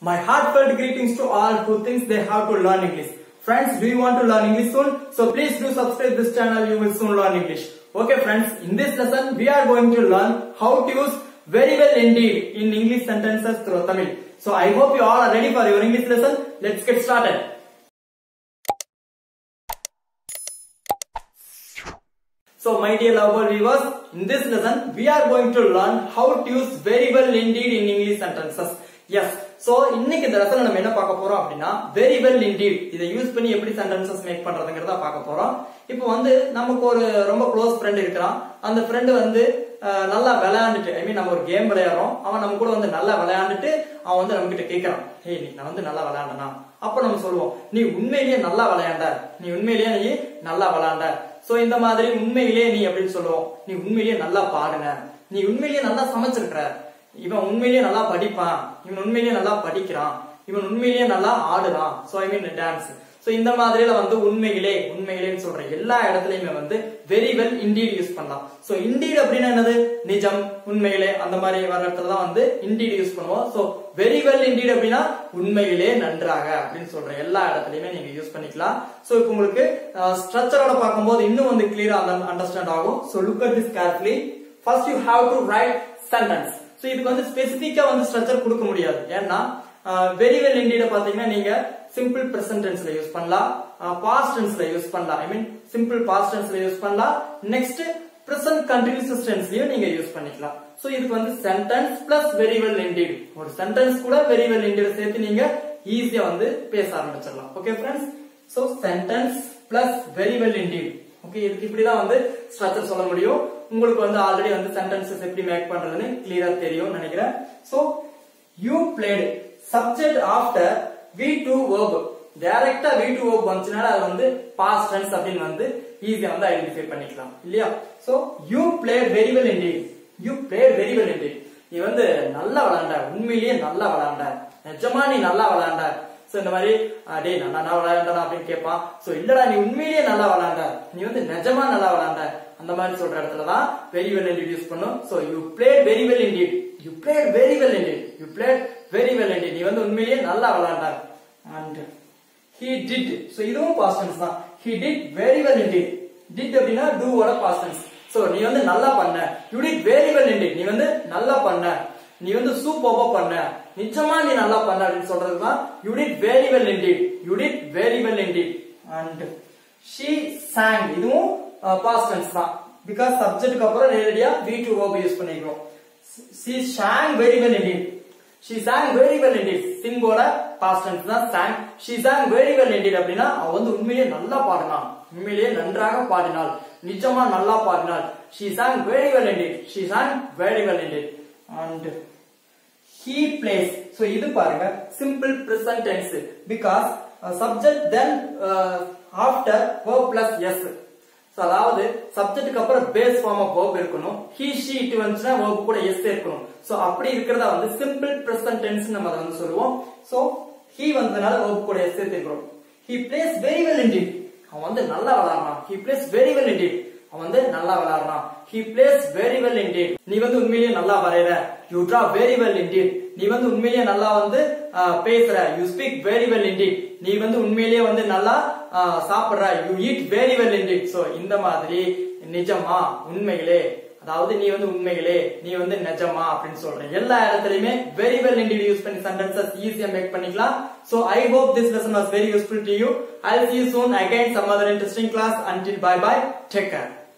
My heartfelt greetings to all who thinks they have to learn English. Friends, do you want to learn English soon? So please do subscribe this channel. You will soon learn English. Okay, friends. In this lesson, we are going to learn how to use very well indeed in English sentences through Tamil. So I hope you all are ready for your English lesson. Let's get started. So my dear lovable viewers, in this lesson we are going to learn how to use very well indeed in English sentences. Yes. So இன்னைக்கு இந்த லெசன்ல நம்ம என்ன பார்க்க போறோம் அப்படின்னா very well indeed இதை use பண்ணி எப்படி சென்டென்சஸ் மேக் பண்றதுங்கிறத பார்க்க போறோம் இப்போ வந்து நமக்கு ஒரு ரொம்ப க்ளோஸ் ஃப்ரெண்ட் இருக்கிறான் அந்த ஃப்ரெண்ட் வந்து அஹ், நல்லா விளையாண்டுட்டு ஐ மீன் நம்ம ஒரு கேம் விளையாடுறோம் அவன் நம்ம கூட வந்து நல்லா விளையாண்டுட்டு அவன் வந்து நம்ம கிட்ட கேட்கறான் ஏய் நீ நான் வந்து நல்லா விளையாண்டனா அப்ப நம்ம சொல்லுவோம் நீ உண்மையிலேயே நல்லா விளையாண்ட நீ உண்மையிலேயே நீ நல்லா விளையாண்ட சோ இந்த மாதிரி உண்மையிலேயே நீ அப்படின்னு சொல்லுவோம் நீ உண்மையிலேயே நல்லா பாடுன நீ உண்மையிலேயே நல்லா சமைச்சிருக்கிற இவன் உண்மையிலேயே நல்லா படிப்பான் இவன் உண்மையிலேயே நல்லா படிக்கிறான் இவன் உண்மையிலேயே நல்லா ஆடுறான் so I mean dance so இந்த மாதிரில வந்து உண்மையிலே உண்மையிலேன்னு சொல்ற எல்லா இடத்துலயுமே வந்து வெரி வெல் இண்டீட் யூஸ் பண்ணலாம் சோ இண்டீட் அப்படின்னா என்னது நிஜம் உண்மையிலே அந்த மாதிரி வர இடத்துல தான் வந்து இண்டீட் யூஸ் பண்ணுவோம் சோ வெரி வெல் இண்டீட் அப்படின்னா உண்மையிலே நன்றாக அப்படின்னு சொல்ற எல்லா இடத்துலயுமே நீங்க யூஸ் பண்ணிக்கலாம் சோ இப்போ உங்களுக்கு ஸ்ட்ரக்சரோட பார்க்கும்போது இன்னும் வந்து கிளியரா அண்டர்ஸ்டாண்ட் ஆகும் so look at this carefully first you have to write sentence so இதுக்கு வந்து ஸ்பெசிபிக்கா வந்து ஸ்ட்ரக்சர் கொடுக்க முடியாது ஏன்னா வெரி வெல் இண்டீட பாத்தீங்கன்னா நீங்க சிம்பிள் பிரசன்ட் டென்ஸ்ல யூஸ் பண்ணலாம் பாஸ்ட் டென்ஸ்ல யூஸ் பண்ணலாம் ஐ மீன் சிம்பிள் பாஸ்ட் டென்ஸ்ல யூஸ் பண்ணலாம் நெக்ஸ்ட் பிரசன்ட் கண்டினியூஸ் டென்ஸ்லயும் நீங்க யூஸ் பண்ணிக்கலாம் சோ இதுக்கு வந்து sentence plus very well indeed ஒரு சென்டென்ஸ் கூட வெரி வெல் இண்டீட சேர்த்து நீங்க ஈஸியா வந்து பேச ஆரம்பிச்சிடலாம் okay friends so sentence plus very well indeed okay இதுக்கு இப்படிதான் வந்து ஸ்ட்ரக்சர் சொல்ல முடியும் உங்களுக்கு வந்து ஆல்ரெடி வந்து சென்டென்சஸ் எப்படி மேக் பண்றதுன்னு கிளியரா தெரியும் நினைக்கிறேன் so you played subject after V two verb டைரக்டா வி டூ verb வந்துச்சுனால அது வந்து பாஸ்ட் டென்ஸ் அப்படின்னு வந்து ஈஸியா வந்து ஐடென்டிஃபை பண்ணிக்கலாம் இல்லையா so you played very well indeed you played very well indeed நீ வந்து நல்லா விளையாண்ட உண்மையிலேயே நல்லா விளையாண்ட நிஜமா நீ நல்லா விளையாண்ட சோ இந்த மாதிரி "ஆ, டேய் நான் நல்லா விளையாண்டா அப்படின்னு கேட்பான் சோ இல்லடா நீ உண்மையிலேயே நல்லா விளையாண்ட நீ வந்து நிஜமா நல்லா விளையாண்ட அந்த மாதிரி சொல்ற இடத்துல தான் வெரி வெல் இண்டீட் யூஸ் பண்ணும் so you played very well indeed you played very well indeed you played very well indeed நீ வந்து உண்மையிலேயே நல்லா விளையாண்ட அண்ட் he did சோ இதுவும் பாஸ்ட் டென்ஸ் தான் he did very well indeed did அப்படின்னா do ஓட பாஸ்ட் டென்ஸ் சோ நீ வந்து நல்லா பண்ண you did very well indeed நீ வந்து நல்லா பண்ண நீ வந்து சூப்பர்பா பண்ண நிஜமா நீ நல்லா பண்ண அப்படின்னு சொல்றது தான் you did very well indeed you did very well indeed and she sang இதுவும் பாஸ்ட் டென்ஸ் தான் பிகாஸ் சப்ஜெக்ட்க்கு அப்புறம் நேரடியா V2 verb யூஸ் பண்ணிக்கிறோம் she sang very well indeed she sang very well indeed சிங்கோட past tense தான் sang she sang very well indeed அப்படின்னா அவ வந்து உண்மையிலேயே நல்லா பாடினாள் உண்மையிலேயே நன்றாக பாடினாள் நிஜமா நல்லா பாடினாள் she sang very well indeed she sang very well indeed and he plays so இது பாருங்க simple present tense because uh, subject then uh, after verb plus s So, அதாவது சப்ஜெக்ட்டுக்கு அப்புறம் பேஸ் ஃபார்ம் ஆஃப் verb இருக்கணும் he she it வந்துச்சுன்னா verb கூட s இருக்கணும் so அப்படி இருக்கிறதா வந்து சிம்பிள் பிரசன்ட் டென்ஸ் நம்ம அதை வந்து சொல்லுவோம் சோ he வந்ததுனால verb கூட s சேர்த்திருக்கிறோம் he plays very well indeed அவன் வந்து நல்லா விளையாடுறான் he plays very well indeed அவன் வந்து நல்லா விளையாடுறான் he plays very well indeed நீ வந்து உண்மையிலேயே நல்லா வரையற you draw very well indeed நீ வந்து உண்மையிலேயே நல்லா வந்து ஆஹ், பேசுற you speak very well indeed நீ வந்து உண்மையிலேயே வந்து நல்லா ஆஹ், சாப்பிடுற you eat very well indeed so இந்த மாதிரி நிஜமா உண்மையிலே அதாவது நீ வந்து உண்மையிலே நீ வந்து நிஜமா அப்படின்னு சொல்ற எல்லா இடத்துலயுமே வெரி வெல் indeed யூஸ் பண்ணி சென்டென்சஸ் ஈஸியா மேக் பண்ணிக்கலாம் so i hope this lesson was very useful to you i'll see you soon again some other interesting class until bye bye take care